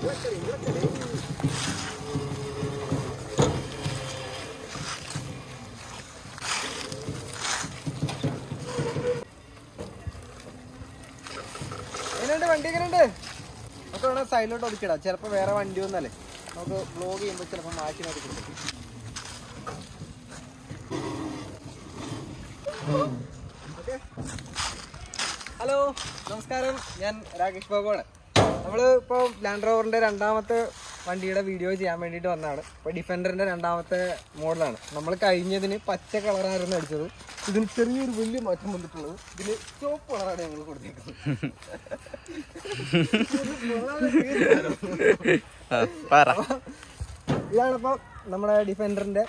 എങ്ങനെയുണ്ട് വണ്ടി എങ്ങനെയുണ്ട് നമുക്ക് വേണേൽ സൈഡിലോട്ട് ഒതുക്കിടാം ചിലപ്പോൾ വേറെ വണ്ടി ഒന്നല്ലേ നമുക്ക് ബ്ലോഗ് ചെയ്യുമ്പോൾ ചിലപ്പോൾ മാറ്റി മാറ്റി കൊടുക്കും ഹലോ നമസ്കാരം ഞാൻ രാകേഷ് ബാബുവാണ് നമ്മൾ ഇപ്പോൾ ലാൻഡ് റോവറിൻ്റെ രണ്ടാമത്തെ വണ്ടിയുടെ വീഡിയോ ചെയ്യാൻ വേണ്ടിയിട്ട് വന്നതാണ് ഇപ്പോൾ ഡിഫൻഡറിൻ്റെ രണ്ടാമത്തെ മോഡലാണ് നമ്മൾ കഴിഞ്ഞതിന് പച്ച കളറായിരുന്നു അടിച്ചത് ഇതിന് ചെറിയൊരു വലിയ മാറ്റം വന്നിട്ടുള്ളത് ഇതിന് ചുവപ്പ് കളറാണ് ഞങ്ങൾ കൊടുത്തേക്കുന്നത് പറ ഇതാണിപ്പോ നമ്മുടെ ഡിഫൻഡറിന്റെ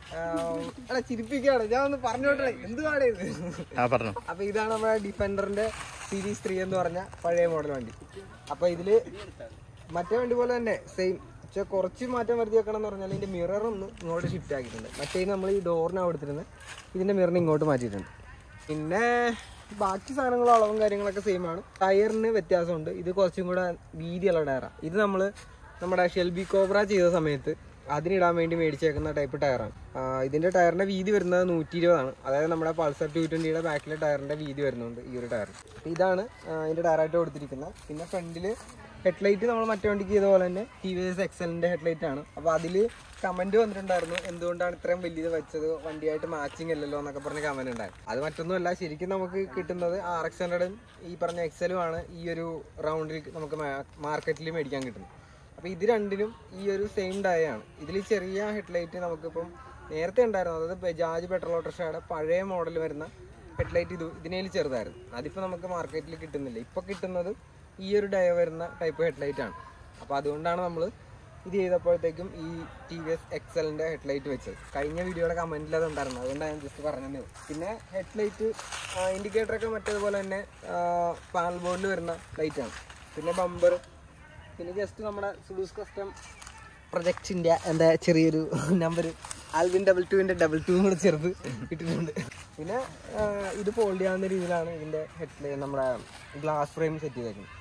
അല്ല ചിരിപ്പിക്കുകയാണ് ഞാൻ ഒന്ന് പറഞ്ഞോട്ടെ എന്തുവാണ് ഇത് ആ പറഞ്ഞു അപ്പൊ ഇതാണ് നമ്മുടെ ഡിഫൻഡറിന്റെ സീരീസ് ത്രീ എന്ന് പറഞ്ഞ പഴയ മോഡൽ വണ്ടി അപ്പൊ ഇതില് മറ്റേ വണ്ടി പോലെ തന്നെ സെയിം പക്ഷെ കുറച്ച് മാറ്റം വരുത്തി വെക്കണം എന്ന് പറഞ്ഞാൽ ഇതിന്റെ മിറർ ഒന്ന് ഇങ്ങോട്ട് ഷിഫ്റ്റ് ആക്കിയിട്ടുണ്ട് മറ്റേ നമ്മൾ ഈ ഡോറിനാണ് കൊടുത്തിരുന്നത് ഇതിന്റെ മിററിന് ഇങ്ങോട്ട് മാറ്റിയിട്ടുണ്ട് പിന്നെ ബാക്കി സാധനങ്ങളും അളവും കാര്യങ്ങളൊക്കെ സെയിം ആണ് ടയറിന് വ്യത്യാസമുണ്ട് ഇത് കുറച്ചും കൂടെ വീതിയുള്ള ടയറാണ് ഇത് നമ്മൾ നമ്മുടെ ഷെൽബി കോബ്ര ചെയ്ത സമയത്ത് അതിനിടാൻ വേണ്ടി മേടിച്ചേക്കുന്ന ടൈപ്പ് ടയറാണ് ഇതിന്റെ ടയറിന്റെ വീതി വരുന്നത് നൂറ്റി ഇരുപതാണ് അതായത് നമ്മുടെ പൾസർ ടു ട്വന്റിയുടെ ബാക്കിലെ ടയറിന്റെ വീതി വരുന്നുണ്ട് ഈ ഒരു ടയർ ഇതാണ് ആ, ഇതിന്റെ ടയറായിട്ട് കൊടുത്തിരിക്കുന്നത് പിന്നെ ഫ്രണ്ടില് ഹെഡ്ലൈറ്റ് നമ്മൾ മറ്റേ വണ്ടിക്ക് ചെയ്ത പോലെ തന്നെ ടി വി എസ് എക്സലിന്റെ ഹെഡ്ലൈറ്റ് ആണ് അപ്പോൾ അതിൽ കമന്റ് വന്നിട്ടുണ്ടായിരുന്നു എന്തുകൊണ്ടാണ് ഇത്രയും വലിയത് വെച്ചത് വണ്ടിയായിട്ട് മാച്ചിങ് അല്ലല്ലോ എന്നൊക്കെ പറഞ്ഞ കമന്റ് ഉണ്ടായിരുന്നു അത് മറ്റൊന്നുമല്ല ശരിക്കും നമുക്ക് കിട്ടുന്നത് ആർ എക്സ് ഹൺഡ്രഡും ഈ പറഞ്ഞ എക്സലും ആണ് ഈ ഒരു റൗണ്ടിൽ നമുക്ക് മാർക്കറ്റിൽ മേടിക്കാൻ കിട്ടുന്നത് അപ്പോൾ ഇത് രണ്ടിനും ഈ ഒരു സെയിം ഡയ ആണ് ഇതിൽ ചെറിയ ഹെഡ്ലൈറ്റ് നമുക്കിപ്പം നേരത്തെ ഉണ്ടായിരുന്നു അതായത് ബജാജ് പെട്രോൾ ഓട്ടോറിക്ഷയുടെ പഴയ മോഡൽ വരുന്ന ഹെഡ്ലൈറ്റ് ഇത് ഇതിനേൽ ചെറുതായിരുന്നു അതിപ്പോൾ നമുക്ക് മാർക്കറ്റിൽ കിട്ടുന്നില്ല ഇപ്പോൾ കിട്ടുന്നത് ഈ ഒരു ഡയ വരുന്ന ടൈപ്പ് ഹെഡ്ലൈറ്റ് ആണ് അപ്പോൾ അതുകൊണ്ടാണ് നമ്മൾ ഇത് ചെയ്തപ്പോഴത്തേക്കും ഈ ടി വി എസ് എക്സലിൻ്റെ ഹെഡ്ലൈറ്റ് വെച്ചത് കഴിഞ്ഞ വീഡിയോയുടെ കമൻറ്റിൽ അത് ഉണ്ടായിരുന്നു അതുകൊണ്ടാണ് ഞാൻ ജസ്റ്റ് പറഞ്ഞതേ ഉള്ളൂ പിന്നെ ഹെഡ്ലൈറ്റ് ഇൻഡിക്കേറ്ററൊക്കെ മറ്റേതുപോലെ തന്നെ പാനൽ ബോർഡിൽ വരുന്ന ലൈറ്റാണ് പിന്നെ ബമ്പർ പിന്നെ ജസ്റ്റ് നമ്മുടെ സുഡൂസ് കസ്റ്റം പ്രൊജക്റ്റിൻ്റെ എന്താ ചെറിയൊരു നമ്പർ ആൽവിൻ ഡബിൾ ടുവിൻ്റെ ഡബിൾ ടു കൂടെ ചേർത്ത് ഇട്ടിട്ടുണ്ട് പിന്നെ ആ, ഇത് ഫോൾഡ് ചെയ്യാവുന്ന രീതിയിലാണ് ഇതിൻ്റെ ഹെഡ് നമ്മുടെ ഗ്ലാസ് ഫ്രെയിം സെറ്റ് ചെയ്തേക്കുന്നത്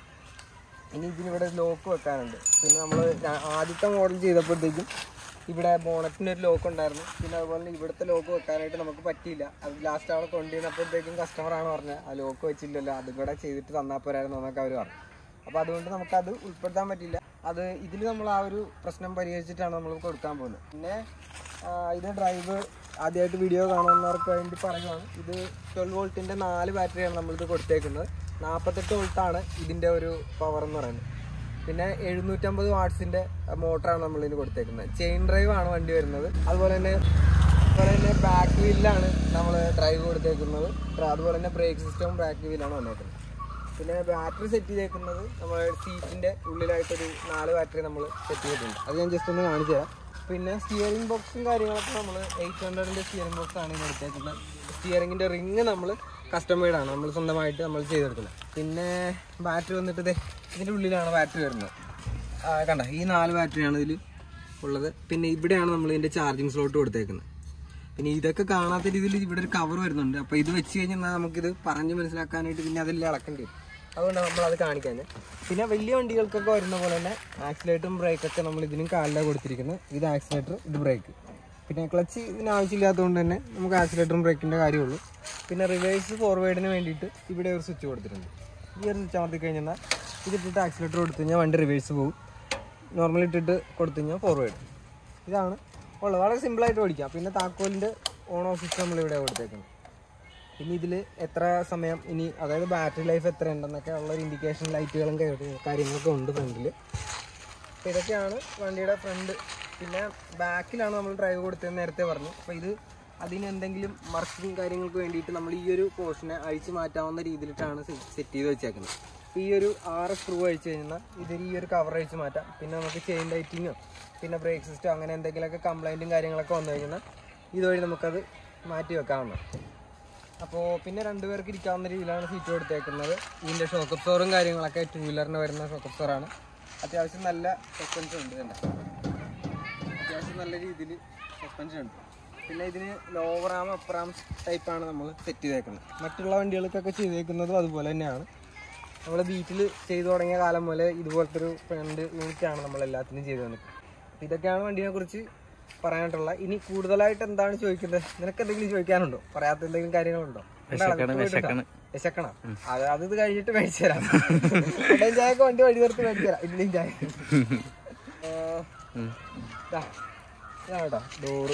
ഇനി ഇതിനിവിടെ ലോക്ക് വെക്കാനുണ്ട് പിന്നെ നമ്മൾ ആദ്യത്തെ മോഡൽ ചെയ്തപ്പോഴത്തേക്കും ഇവിടെ ബോണറ്റിന് ഒരു ലോക്ക് ഉണ്ടായിരുന്നു പിന്നെ അതുപോലെ തന്നെ ഇവിടുത്തെ ലോക്ക് വെക്കാനായിട്ട് നമുക്ക് പറ്റിയില്ല അത് ലാസ്റ്റ് അവിടെ കൊണ്ടുവന്നപ്പോഴത്തേക്കും കസ്റ്റമറാണ് പറഞ്ഞത് ആ ലോക്ക് വെച്ചില്ലല്ലോ അതും കൂടെ ചെയ്തിട്ട് തന്നാൽ പോരായിരുന്നു എന്നൊക്കെ അവർ പറഞ്ഞു അപ്പോൾ അതുകൊണ്ട് നമുക്കത് ഉൾപ്പെടുത്താൻ പറ്റില്ല അത് ഇതിൽ നമ്മൾ ആ ഒരു പ്രശ്നം പരിഹരിച്ചിട്ടാണ് നമ്മൾ കൊടുക്കാൻ പോകുന്നത് പിന്നെ ആ, ഇത് ഡ്രൈവ് ആദ്യമായിട്ട് വീഡിയോ കാണുന്നവർക്ക് വേണ്ടി പറയുകയാണ് ഇത് ട്വൽവ് വോൾട്ടിൻ്റെ നാല് ബാറ്ററിയാണ് നമ്മളിത് കൊടുത്തേക്കുന്നത് നാൽപ്പത്തെട്ട് വോൾട്ടാണ് ഇതിൻ്റെ ഒരു പവർ എന്ന് പറയുന്നത് പിന്നെ എഴുന്നൂറ്റമ്പത് വാട്ട്സിൻ്റെ മോട്ടറാണ് നമ്മളിതിന് കൊടുത്തേക്കുന്നത് ചെയിൻ ഡ്രൈവ് ആണ് വണ്ടി വരുന്നത് അതുപോലെ തന്നെ അതുപോലെ തന്നെ ബാക്ക് വീലിലാണ് നമ്മൾ ഡ്രൈവ് കൊടുത്തേക്കുന്നത് അതുപോലെ തന്നെ ബ്രേക്ക് സിസ്റ്റവും ബാക്ക് വീലാണ് വന്നേക്കുന്നത് പിന്നെ ബാറ്ററി സെറ്റ് ചെയ്തേക്കുന്നത് നമ്മൾ സീറ്റിന്റെ ഉള്ളിലായിട്ടൊരു നാല് ബാറ്ററി നമ്മൾ സെറ്റ് ചെയ്തിട്ടുണ്ട് അത് ഞാൻ ജസ്റ്റ് ഒന്ന് കാണിച്ചു തരാം പിന്നെ സ്റ്റിയറിംഗ് ബോക്സും കാര്യങ്ങളൊക്കെ നമ്മൾ എയ്റ്റ് ഹൺഡ്രഡിൻ്റെ സ്റ്റിയറിംഗ് ബോക്സ് ആണ് ഇതിന് എടുത്തേക്കുന്നത് സ്റ്റിയറിംഗിൻ്റെ റിങ് നമ്മൾ കസ്റ്റമൈഡ് ആണ് നമ്മൾ സ്വന്തമായിട്ട് നമ്മൾ ചെയ്തെടുക്കുന്നത് പിന്നെ ബാറ്ററി വന്നിട്ട് ദേ ഇതിൻ്റെ ഉള്ളിലാണ് ബാറ്ററി വരുന്നത് ആ, കണ്ട ഈ നാല് ബാറ്ററിയാണ് ഇതിൽ ഉള്ളത് പിന്നെ ഇവിടെയാണ് നമ്മൾ ഇതിൻ്റെ ചാർജിങ് സ്ലോട്ട് കൊടുത്തേക്കുന്നത് പിന്നെ ഇതൊക്കെ കാണാത്ത രീതിയിൽ ഇവിടെ ഒരു കവർ വരുന്നുണ്ട് അപ്പോൾ ഇത് വെച്ച് കഴിഞ്ഞാൽ നമുക്കിത് പറഞ്ഞ് മനസ്സിലാക്കാനായിട്ട് പിന്നെ അതെല്ലാം ഇളക്കേണ്ടി വരും അതുകൊണ്ടാണ് നമ്മൾ അത് കാണിക്കാൻ പിന്നെ വലിയ വണ്ടികൾക്കൊക്കെ വരുന്ന പോലെ തന്നെ ആക്സിലേറ്ററും ബ്രേക്കൊക്കെ നമ്മൾ ഇതിനും കാലിലാണ് കൊടുത്തിരിക്കുന്നത് ഇത് ആക്സിലേറ്റർ ഇത് ബ്രേക്ക് പിന്നെ ക്ലച്ച് ഇതിന് ആവശ്യമില്ലാത്തതുകൊണ്ട് തന്നെ നമുക്ക് ആക്സിലേറ്ററും ബ്രേക്കിൻ്റെ കാര്യമുള്ളൂ പിന്നെ റിവേഴ്സ് ഫോർവേഡിന് വേണ്ടിയിട്ട് ഇവിടെ ഒരു സ്വിച്ച് കൊടുത്തിട്ടുണ്ട് ഈ ഒരു സ്വിച്ച് അമർത്തി കഴിഞ്ഞാൽ ഇതിട്ടിട്ട് ആക്സിലേറ്റർ കൊടുത്തു കഴിഞ്ഞാൽ വണ്ടി റിവേഴ്സ് പോകും നോർമൽ ഇട്ടിട്ട് കൊടുത്തു കഴിഞ്ഞാൽ ഫോർവേഡ് ഇതാണ് ഉള്ളത് വളരെ സിമ്പിളായിട്ട് ഓടിക്കാം പിന്നെ താക്കോലിൻ്റെ ഓൺ ഓഫ് സിസ്റ്റം നമ്മൾ ഇവിടെ കൊടുത്തേക്കുന്നത് ഇനി ഇതിൽ എത്ര സമയം ഇനി അതായത് ബാറ്ററി ലൈഫ് എത്ര ഉണ്ടെന്നൊക്കെ ഉള്ള ഒരു ഇൻഡിക്കേഷൻ ലൈറ്റുകളും കാര്യ- കാര്യങ്ങളൊക്കെ ഉണ്ട് ഫ്രണ്ടിൽ അപ്പോൾ ഇതൊക്കെയാണ് വണ്ടിയുടെ ഫ്രണ്ട് പിന്നെ ബാക്കിലാണ് നമ്മൾ ഡ്രൈവ് കൊടുത്തതെന്ന് നേരത്തെ പറഞ്ഞു അപ്പോൾ ഇത് അതിന് എന്തെങ്കിലും വർക്കിംഗ് കാര്യങ്ങൾക്ക് വേണ്ടിയിട്ട് നമ്മൾ ഈ ഒരു പോർഷനെ അഴിച്ചു മാറ്റാവുന്ന രീതിയിലിട്ടാണ് സെറ്റ് ചെയ്ത് വെച്ചേക്കുന്നത് അപ്പോൾ ഈ ഒരു ആറ് സ്ക്രൂ അഴിച്ചു കഴിഞ്ഞാൽ ഇതിൽ ഈ ഒരു കവർ അഴിച്ച് മാറ്റാം പിന്നെ നമുക്ക് ചെയിൻ ലൈറ്റിങ്ങോ പിന്നെ ബ്രേക്ക് സിസ്റ്റം അങ്ങനെ എന്തെങ്കിലുമൊക്കെ കംപ്ലൈൻറ്റും കാര്യങ്ങളൊക്കെ വന്നു കഴിഞ്ഞാൽ ഇതുവഴി നമുക്കത് മാറ്റി വെക്കാവുന്നതാണ് അപ്പോൾ പിന്നെ രണ്ടുപേർക്ക് ഇരിക്കാവുന്ന രീതിയിലാണ് സീറ്റ് കൊടുത്തേക്കുന്നത് ഇതിൻ്റെ ഷോക്ക് അബ്സോറും കാര്യങ്ങളൊക്കെ ടൂ വീലറിന് വരുന്ന ഷോക്ക് അബ്സോറാണ് അത്യാവശ്യം നല്ല സസ്പെൻഷൻ ഉണ്ട് ഇതിൻ്റെ അത്യാവശ്യം നല്ല രീതിയിൽ സസ്പെൻഷൻ ഉണ്ട് പിന്നെ ഇതിന് ലോവർ ആം അപ്പർ ആം ടൈപ്പാണ് നമ്മൾ സെറ്റ് ചെയ്തേക്കുന്നത് മറ്റുള്ള വണ്ടികൾക്കൊക്കെ ചെയ്തേക്കുന്നതും അതുപോലെ തന്നെയാണ് നമ്മൾ ബീറ്റിൽ ചെയ്തു തുടങ്ങിയ കാലം മുതലേ ഇതുപോലത്തെ ഒരു ഫ്രണ്ട് യൂണിറ്റ് ആണ് നമ്മൾ എല്ലാത്തിനും ചെയ്തു തന്നത് അപ്പൊ ഇതൊക്കെയാണ് വണ്ടിനെ കുറിച്ച് പറയാനായിട്ടുള്ള ഇനി കൂടുതലായിട്ട് എന്താണ് ചോദിക്കുന്നത് നിനക്ക് എന്തെങ്കിലും ചോദിക്കാനുണ്ടോ പറയാത്ത എന്തെങ്കിലും കാര്യങ്ങളുണ്ടോ വിശക്കണ്, വിശക്കണ്. വിശക്കണോ അത് അത് ഇത് കഴിഞ്ഞിട്ട് മേടിച്ചു തരാം ഇടയും ചായക്ക് വണ്ടി വഴി നിർത്തി മേടിച്ചു തരാം ഇഡ്ഡലിയും ചായ ഏഹ്, ദാ, ഇതാണ് കേട്ടോ ഡോറ്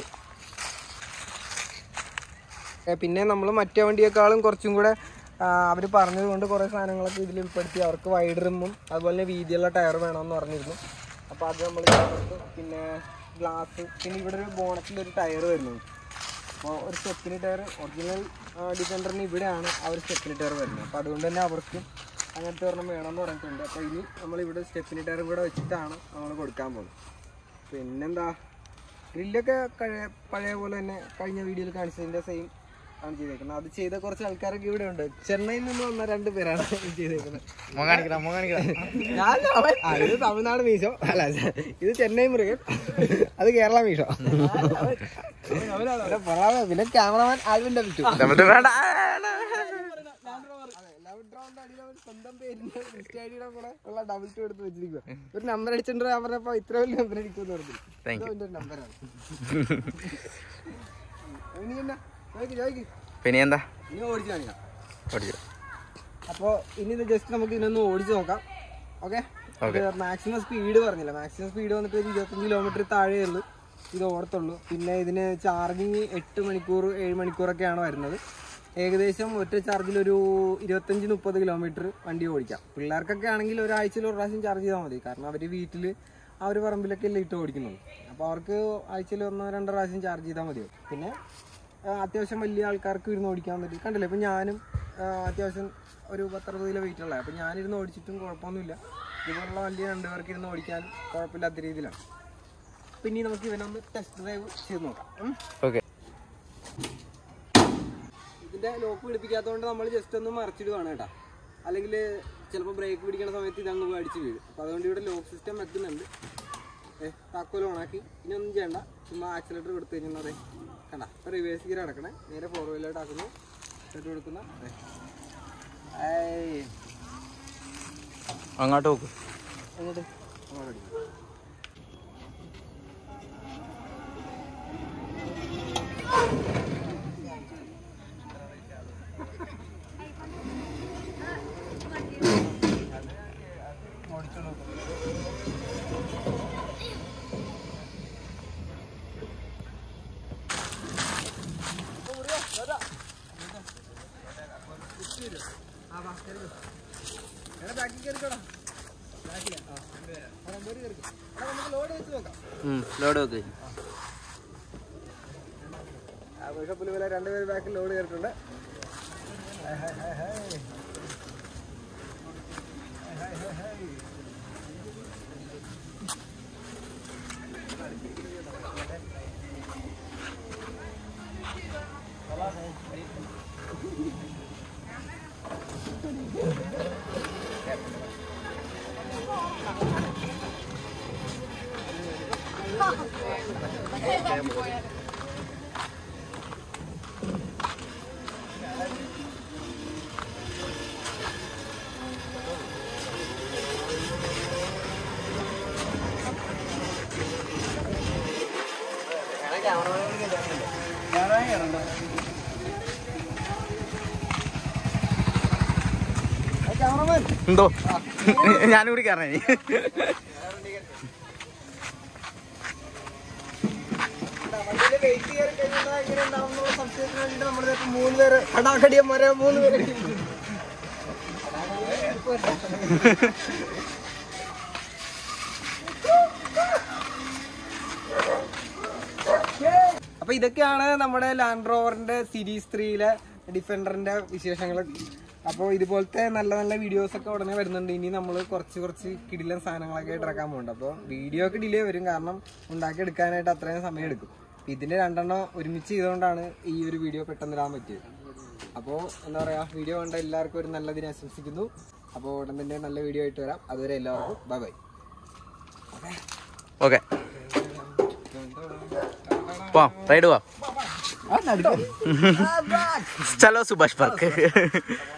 ഏ, പിന്നെ നമ്മൾ മറ്റേ വണ്ടിയേക്കാളും കുറച്ചും കൂടെ അവർ പറഞ്ഞത് കൊണ്ട് കുറേ സാധനങ്ങളൊക്കെ ഇതിൽ ഉൾപ്പെടുത്തി അവർക്ക് വൈഡ് റിമ്മും അതുപോലെ തന്നെ വീതിയുള്ള ടയർ വേണമെന്ന് പറഞ്ഞിരുന്നു അപ്പോൾ അത് നമ്മൾ ചേർത്തു പിന്നെ ഗ്ലാസ് പിന്നെ ഇവിടെ ഒരു ബോണറ്റിൽ ഒരു ടയർ വരുന്നുണ്ട് അപ്പോൾ ഒരു സ്റ്റെപ്പിന് ടയർ ഒറിജിനൽ ഡിഫൻഡറിന് ഇവിടെയാണ് ആ ഒരു സ്റ്റെപ്പിന് ടയർ വരുന്നത് അപ്പോൾ അതുകൊണ്ട് തന്നെ അവർക്ക് അങ്ങനത്തെ ഒരെണ്ണം വേണമെന്ന് പറഞ്ഞിട്ടുണ്ട് അപ്പോൾ ഇനി നമ്മളിവിടെ സ്റ്റെപ്പിന് ടയറും കൂടെ വെച്ചിട്ടാണ് നമ്മൾ കൊടുക്കാൻ പോകുന്നത് പിന്നെന്താ ഗ്രില്ലൊക്കെ കഴി- പഴയ പോലെ തന്നെ കഴിഞ്ഞ വീഡിയോയിൽ കാണിച്ചതിന്റെ സെയിം ആണ് ചെയ്തേക്കുന്നത് അത് ചെയ്ത കുറച്ച് ആൾക്കാരൊക്കെ ഇവിടെ ഉണ്ട് ചെന്നൈയിൽ നിന്ന് വന്ന രണ്ട് പേരാണ് ഇത് ചെയ്തേക്കുന്നത് മോൻ കാണിക്കടാ മോൻ കാണിക്കടാ ഞാൻ അവൻ- ആ, ഇത് തമിഴ്നാട് മീശോ അല്ല ഇത് ചെന്നൈ മൃഗൻ അത് കേരള മീശോ പിന്നെ പറയാതെ പിന്നെ ക്യാമറമാൻ ആൽവിന്റെ വിറ്റു നമ്മളുടെ വേണ്ട സ്വന്തം പേരിന്റെ ഐഡിയുടെ കൂടെ ഉള്ള ഡബിൾ ടു എടുത്ത് വെച്ചിരിക്കുക ഒരു നമ്പർ അടിച്ചിട്ട് ഞാൻ പറഞ്ഞപ്പോ ഇത്ര വലിയ നമ്പർ അടിക്കുമെന്ന് പറഞ്ഞു Thank you. ഇതിന്റെ നമ്പറാണ് ഇനി എന്നാ ചോദിക്ക് ചോദിക്ക് പിന്നെ എന്താ ഇനി ഓടിച്ചു കാണിക്കാം പഠിച്ചു അപ്പോൾ ഇനി ഇത് ജസ്റ്റ് നമുക്ക് ഇതിനൊന്ന് ഓടിച്ചു നോക്കാം ഓക്കെ Okay. മാക്സിമം സ്പീഡ് പറഞ്ഞില്ല മാക്സിമം സ്പീഡ് വന്നിട്ട് ഒരു ഇരുപത്തഞ്ച് കിലോമീറ്റർ താഴെ ഉള്ളൂ ഇത് ഓടത്തുള്ളൂ പിന്നെ ഇതിന് ചാർജിങ് എട്ട് മണിക്കൂർ ഏഴ് മണിക്കൂറൊക്കെയാണ് വരുന്നത് ഏകദേശം ഒറ്റ ചാർജിൽ ഒരു ഇരുപത്തഞ്ച് മുപ്പത് കിലോമീറ്റർ വണ്ടി ഓടിക്കാം പിള്ളേർക്കൊക്കെ ആണെങ്കിൽ ഒരാഴ്ചയിൽ ഒരു പ്രാവശ്യം ചാർജ് ചെയ്താൽ മതി കാരണം അവർ വീട്ടിൽ ആ ഒരു പറമ്പിലൊക്കെ അല്ലേ ഇട്ട് ഓടിക്കുന്നുള്ളൂ അപ്പോൾ അവർക്ക് ആഴ്ചയിൽ ഒന്നോ രണ്ടോ പ്രാവശ്യം ചാർജ് ചെയ്താൽ മതിയോ പിന്നെ ആ, അത്യാവശ്യം വലിയ ആൾക്കാർക്ക് ഇരുന്ന് ഓടിക്കാൻ പറ്റും കണ്ടില്ലേ ഇപ്പം ഞാനും ആ, അത്യാവശ്യം ഒരു പത്തറുപത് കിലോ വെയിറ്റ് ഉള്ള അപ്പം ഞാനിരുന്ന് ഓടിച്ചിട്ടും കുഴപ്പമൊന്നുമില്ല ഇതുപോലുള്ള വണ്ടി രണ്ടുപേർക്ക് ഇരുന്ന് ഓടിക്കാനും കുഴപ്പമില്ലാത്ത രീതിയിലാണ് അപ്പം ഇനി നമുക്ക് ഇവനൊന്ന് ടെസ്റ്റ് ഡ്രൈവ് ചെയ്ത് നോക്കാം ഉം. ഓക്കെ ഇതിന്റെ ലോക്ക് പിടിപ്പിക്കാത്തതുകൊണ്ട് നമ്മൾ ജസ്റ്റ് ഒന്ന് മറിച്ചിടുവാണ് കേട്ടോ അല്ലെങ്കിൽ ചിലപ്പോൾ ബ്രേക്ക് പിടിക്കുന്ന സമയത്ത് ഇതങ്ങ് പോയി അടിച്ച് വീഴും അപ്പോൾ അതുകൊണ്ട് ഇവിടെ ലോക്ക് സിസ്റ്റം വെക്കുന്നുണ്ട് ഏ താക്കോൽ ഓണാക്കി ഇനി ഒന്നും ചെയ്യണ്ട ചുമ്മാ ആക്സിലേറ്റർ കൊടുത്തു കഴിഞ്ഞാൽ അതെ കണ്ട ഇപ്പോൾ റിവേഴ്സ് ഗിയർ അടക്കണേ നേരെ ഫോർ വീലോട്ട് ആക്കുന്നു ഇട്ട് കൊടുക്കുന്ന ദേ. ഏയ്. അങ്ങോട്ട് നോക്ക് അങ്ങോട്ട് അങ്ങോട്ട് അടിക്കും. ആ, വാ, കേറിക്കോ. എടാ, ബാക്കിൽ കേറിക്കോടാ. ബാക്കിലാ? ആ, രണ്ടുപേരാ. എടാ, മുകളിൽ കേറിക്കോ. എടാ, നമുക്ക് ലോഡ് വെച്ച് നോക്കാം ലോഡ് നോക്ക് ആ ബിഷപ്പിൽ പോലെ രണ്ടുപേര് ബാക്കിൽ ലോഡ് കയറിയിട്ടുണ്ട് hi, hi, hi, hi. Hi, hi, hi, hi. Cameraman എന്തോ ഞാനും കൂടി കയറണേ ഇനി. വണ്ടിയില് വെയിറ്റ് കയറി കഴിഞ്ഞാൽ എങ്ങനെ ഉണ്ടാവുന്നുള്ള സംശയത്തിന് വേണ്ടിയിട്ട് നമ്മുടെ അടുത്ത് മൂന്ന് പേര് കടാക്കടിയന്മാരെ മൂന്ന് പേര് അപ്പൊ ഇതൊക്കെയാണ് നമ്മുടെ ലാൻഡ് റോവറിന്റെ സീരീസ് ത്രീയിലെ ഡിഫൻഡറിന്റെ വിശേഷങ്ങൾ അപ്പോൾ ഇതുപോലത്തെ നല്ല നല്ല വീഡിയോസ് ഒക്കെ ഉടനെ വരുന്നുണ്ട് ഇനി നമ്മൾ കുറച്ച് കുറച്ച് കിടിലൻ സാധനങ്ങളൊക്കെ ആയിട്ട് ഇറക്കാൻ പോകുന്നുണ്ട് അപ്പോൾ വീഡിയോ ഒക്കെ ഡിലേ വരും കാരണം ഉണ്ടാക്കിയെടുക്കാനായിട്ട് അത്രയും സമയം എടുക്കും അപ്പൊ ഇതിന്റെ രണ്ടെണ്ണം ഒരുമിച്ച് ചെയ്തുകൊണ്ടാണ് ഈ ഒരു വീഡിയോ പെട്ടെന്ന് ഇടാൻ പറ്റിയത് അപ്പോൾ എന്താ പറയാ വീഡിയോ കണ്ട എല്ലാവർക്കും ഒരു നല്ല ദിനം ആശംസിക്കുന്നു അപ്പോൾ ഉടൻ തന്നെ നല്ല വീഡിയോ ആയിട്ട് വരാം അതുവരെ എല്ലാവർക്കും ബൈ ബൈ ഓക്കെ പോവാം റൈഡ് പോവാം ചലോ സുഭാഷ് പാർക്ക്